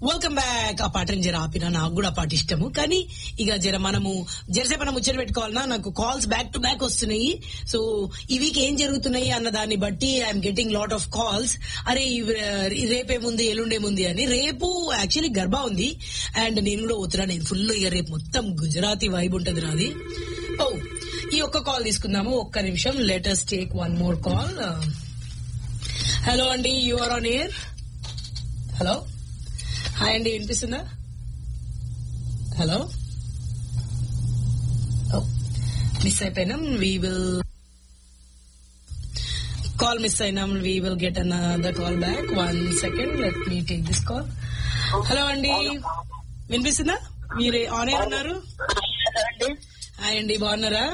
Welcome back ఆ పాటని జర ఆపిన నాకు కూడా ఆ పాట ఇష్టము కానీ ఇక జర మనము జరసేపు మనం ముచ్చట పెట్టుకోవాలన్నా నాకు కాల్స్ బ్యాక్ టు బ్యాక్ వస్తున్నాయి సో ఈ వీక్ ఏం జరుగుతున్నాయి అన్న దాన్ని బట్టి I'm getting lot of calls అరే ఇవ్- రేపేముంది ఎల్లుండేముంది అని రేపు యాక్చువల్లీ గర్భా ఉంది అండ్ నేను కూడా పోతున్నా నేను ఫుల్ ఇక రేపు మొత్తం గుజరాతీ వైబ్ ఉంటది నాది ఓ ఈ ఒక్క కాల్ తీసుకుందాము ఒక్క నిమిషం let's take one more call hello అండి you are on air hello hi అండి వినిపిస్తుందా హలో మిస్ అయిపోయినాం వీ విల్ కాల్ మిస్ అయినాం we will get another call back one second let me take this call hello అండి వినిపిస్తుందా మీరు on air ఉన్నారు hi అండి బాగున్నారా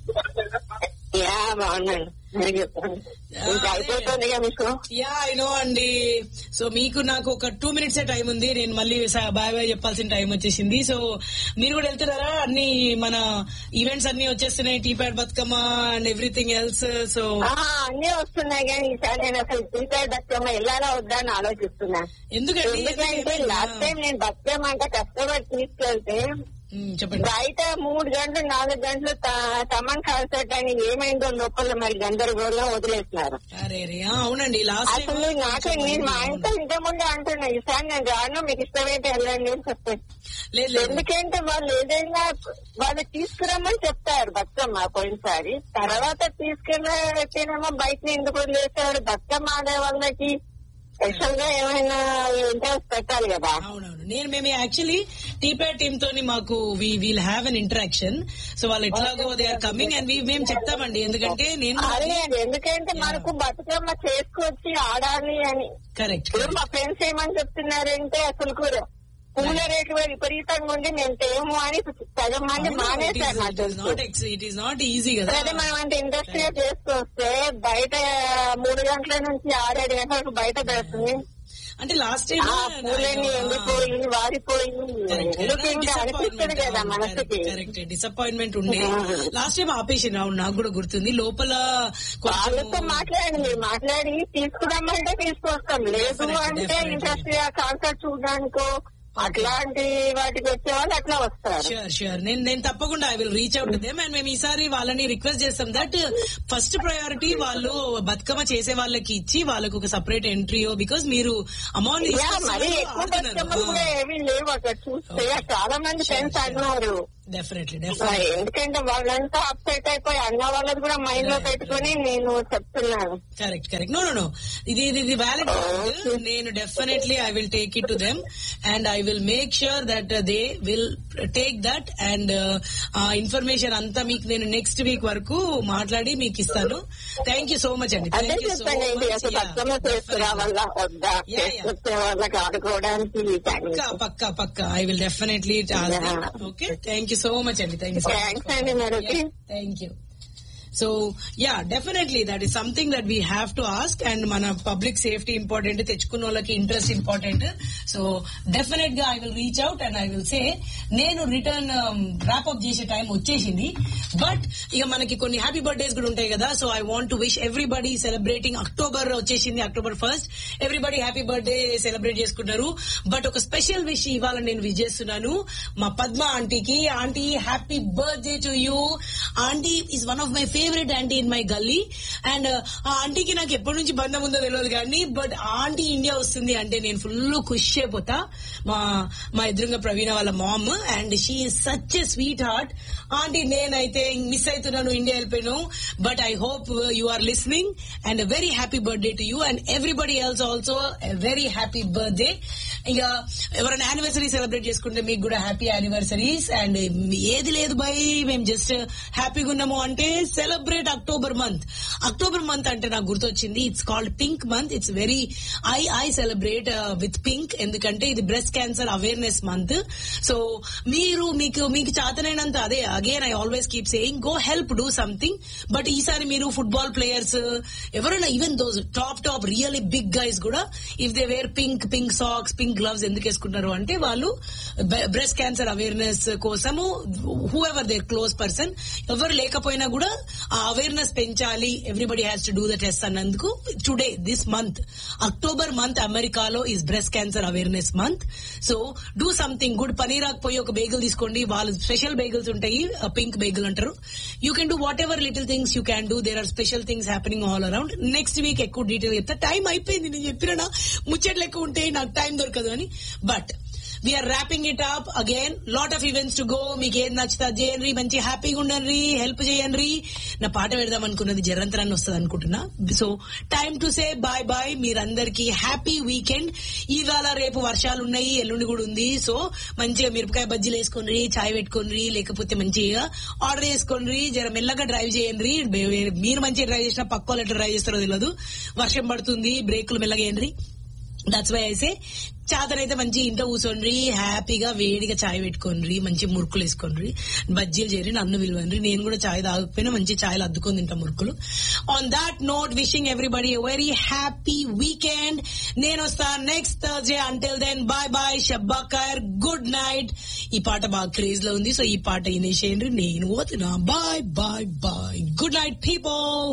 యా బాగున్నాను మీరు చెప్పండి ఇంకా అయిపోతుందిగా మీకు యా ఐ నో అండి సో మీకు నాకు ఒక టూ మినిట్స్ టైం ఉంది నేను మళ్ళీ బాయ్ బాయ్ చెప్పాల్సిన టైం వచ్చేసింది సో మీరు కూడా వెళ్తున్నారా అన్ని మన ఈవెంట్స్ అన్ని వచ్చేస్తున్నాయి T PAD Bathukamma and everything else so ఆ, అన్నీ వస్తున్నాయి కానీ ఈసారి నేను అసలు ప్రీపేడ్ బతుకమ్మ వెళ్ళాలా వద్దా అని ఆలోచిస్తున్నా ఎందుకండి ఎందుకంటే లాస్ట్ టైం నేను బతుకమ్మ అంటే కష్టపడి తీసుకెళ్తే ఉమ్, చెప్పండి బయట మూడు గంటలు నాలుగు గంటలు త- తమన్ కాల్సెట్ అని ఏమైందో లోపల మరి గందరగోళం వదిలేస్తున్నారు అరే రే ఆ, అవునండి లాస్ట్ అసలు నాకు నేను మా ఇంట్లో ఇంత ముందే అంటున్నా ఈసారి నేను రాను మీకు ఇష్టమైతే వెళ్ళండి అని చెప్పాను లేదు లేదు ఎందుకంటే వాళ్ళు ఏదైనా వాళ్ళు తీసుకురమ్మని చెప్తారు బతుకమ్మ పోయినసారి తర్వాత తీసుకెళ్ళేమో బయట ఎందుకు వదిలేస్తారు బతుకమ్మ ఆడే వాళ్ళకి స్పెషల్ గా ఏమైనా ఇంట్రెస్ట్ పెట్టాలి కదా అవునవును నేను మేము యాక్చువల్లీ టీపే టీమ్ తోని మాకు we will have an interaction so వాళ్ళు ఎట్లాగో దే ఆర్ కమింగ్ అండ్ మేము చెప్తామండి ఎందుకంటే నేను అదే ఎందుకంటే మనకు బతుకమ్మ చేసుకొచ్చి ఆడాలి అని కరెక్ట్ ఇప్పుడు మా ఫ్రెండ్స్ ఏమని చెప్తున్నారంటే అసలు కూడా పూల రేట్లు విపరీతంగా ఉండి మేము తేము అని సగం మంది మానేశారు నాకు తెలుసు not it is not easy కదా అదే మనం అంత ఇంట్రెస్ట్ గా చేసుకొస్తే బయట మూడు గంటల నుంచి ఆరేడు గంటలకు బయట పెడుతుంది అంటే లాస్ట్ టైం ఆ పూలన్నీ ఎండిపోయి వాడిపోయి ఎందుకు ఇంకా అనిపిస్తుంది కదా మనసుకి కరెక్ట్ డిసప్పాయింట్మెంట్ ఉండే ఆ. లాస్ట్ టైం ఆపేసి రావు నాకు కూడా గుర్తుంది లోపల వాళ్ళతో కొంచెం మాట్లాడండి మీరు మాట్లాడి తీసుకురమ్మంటే తీసుకొస్తాం లేదు Definitely, అంటే definitely. ఇంట్రెస్ట్ గా కాన్సర్ట్ చూడడానికో అట్లాంటి వాటికి వచ్చే వాళ్ళు అట్లా వస్తారు షూర్ షూర్ నేను నేను తప్పకుండా I will reach out them and మేము ఈసారి వాళ్ళని రిక్వెస్ట్ చేస్తాం దట్ ఫస్ట్ ప్రయారిటీ వాళ్ళు బతుకమ్మ చేసే వాళ్ళకి ఇచ్చి వాళ్ళకు ఒక సపరేట్ ఎంట్రీయో బికాస్ మీరు అమౌంట్ యా, మరి ఎక్కువ బతుకమ్మలు కూడా ఏమీ లేవు అక్కడ చూస్తే చాలా మంది ఫ్రెండ్స్ అన్నారు డెఫినెట్లీ ఆ, డెఫినెట్లీ ఎందుకంటే వాళ్ళంతా అప్సెట్ అయిపోయి అన్న వాళ్ళది కూడా మైండ్ లో పెట్టుకుని నేను చెప్తున్నాను correct correct no no no ఇది ఇది ఇది వ్యాలిడ్ నేను definitely I will take it to them and I will make sure that they will take that and ఆ ఇన్ఫర్మేషన్ అంతా మీకు నేను నెక్స్ట్ వీక్ వరకు మాట్లాడి మీకు ఇస్తాను థ్యాంక్ యూ సో మచ్ అండి అదే థ్యాంక్ యూ సో చెప్పండి ఏంటి అసలు బతుకమ్మ చేసుకురావాలా వద్దా Yeah, yeah. చేసుకొచ్చే వాళ్ళకి ఆడుకోవడానికి పక్కా పక్కా పక్కా I will definitely okay thank you so much అండి thank you so much thanks అండి మరి thank you so yeah definitely that is something that we have to ask and మన పబ్లిక్ సేఫ్టీ ఇంపార్టెంట్ తెచ్చుకున్న వాళ్ళకి ఇంట్రెస్ట్ ఇంపార్టెంట్ సో డెఫినెట్ గా I will reach out and I will say నేను return wrap up చేసే time వచ్చేసింది but ఇక మనకి కొన్ని హ్యాపీ బర్త్డేస్ కూడా ఉంటాయి కదా so I want to wish everybody celebrating October వచ్చేసింది October first everybody happy birthday celebrate చేసుకుంటారు బట్ ఒక స్పెషల్ విష్ ఇవాళ నేను విష్ చేస్తున్నాను మా పద్మ ఆంటీకి aunty happy birthday to you aunty is one of my favourite aunty in my galli and ఆ ఆంటీకి నాకు ఎప్పటి నుంచి బంధం ఉందో తెలియదు కానీ బట్ ఆంటీ ఇండియా వస్తుంది అంటే నేను ఫుల్ ఖుషి అయిపోతా మా మా ఎదురుగా ప్రవీణ వాళ్ళ mom and she such a sweetheart aunty నేనైతే మిస్ అవుతున్నాను ఇండియా వెళ్ళిపోయాను but I hope you are listening and very happy birthday to you and everybody else also very happy birthday ఇక ఎవరైనా యానివర్సరీ సెలబ్రేట్ చేసుకుంటే మీకు కూడా happy anniversaries and ఏది లేదు బై మేము జస్ట్ హ్యాపీగా ఉన్నాము అంటే celebrate October month October month అంటే నాకు గుర్తొచ్చింది it's called pink month it's very I I celebrate with pink ఎందుకంటే ఇది breast cancer awareness month so మీరు మీకు మీకు చేతనైనంత అదే again I always keep saying go help do something but ఈసారి మీరు ఫుట్బాల్ ప్లేయర్స్ ఎవరైనా even those top top really big guys కూడా if they wear pink pink socks pink pink gloves ఎందుకు వేసుకుంటారు అంటే వాళ్ళు బ్రెస్ట్ క్యాన్సర్ అవేర్నెస్ కోసము whoever there close person ఎవరు లేకపోయినా కూడా ఆ అవేర్నెస్ పెంచాలి everybody has to do the test అన్నందుకు today this month October month అమెరికాలో is breast cancer awareness month so do something good పనీరాకు పోయి ఒక బేగుల్ తీసుకోండి వాళ్ళు స్పెషల్ బేగుల్స్ ఉంటాయి పింక్ బేగుల్ అంటారు you can do whatever little things you can do there are special things happening all around next week ఎక్కువ detail చెప్తా time అయిపోయింది నేను చెప్పిన ముచ్చట్లు ఎక్కువ ఉంటే నాకు టైం దొరకదు అని but we're wrapping it up again lot of events to go మీకు ఏది నచ్చుతా చేయండి మంచి హ్యాపీగా ఉండండి హెల్ప్ చేయండి నా పాట పెడదాం అనుకున్నది జరంతరాన్ని వస్తుంది అనుకుంటున్నా so time to say bye bye మీరందరికీ హ్యాపీ వీకెండ్ ఇవాళ రేపు వర్షాలు ఉన్నాయి ఎల్లుండి కూడా ఉంది సో మంచిగా మిరపకాయ బజ్జీలు వేసుకోండి చాయ్ పెట్టుకోండి లేకపోతే మంచిగా ఆర్డర్ చేసుకోండి జర మెల్లగా డ్రైవ్ చేయండి మీరు మంచిగా డ్రైవ్ చేసినా పక్క వాళ్ళు ఎట్లా డ్రైవ్ చేస్తారో తెలియదు వర్షం పడుతుంది బ్రేకులు మెల్లగా వేయండి దట్స్ వై అయితే చాతనైతే మంచి ఇంట్లో కూర్చోండి హ్యాపీగా వేడిగా చాయ్ పెట్టుకోండి మంచి మురుకులు వేసుకోండి బజ్జీలు చేరి నన్ను విలువండి నేను కూడా చాయ్ తాగకపోయినా మంచి చాయ్లు అద్దుకొని తింటా మురుకులు on that note wishing everybody very happy weekend నేను వస్తా next Thursday until then bye bye షబ్బాకర్ గుడ్ నైట్ ఈ పాట బాగా క్రేజ్ లో ఉంది సో ఈ పాట వినేసేయండి నేను పోతున్నా bye bye bye good night people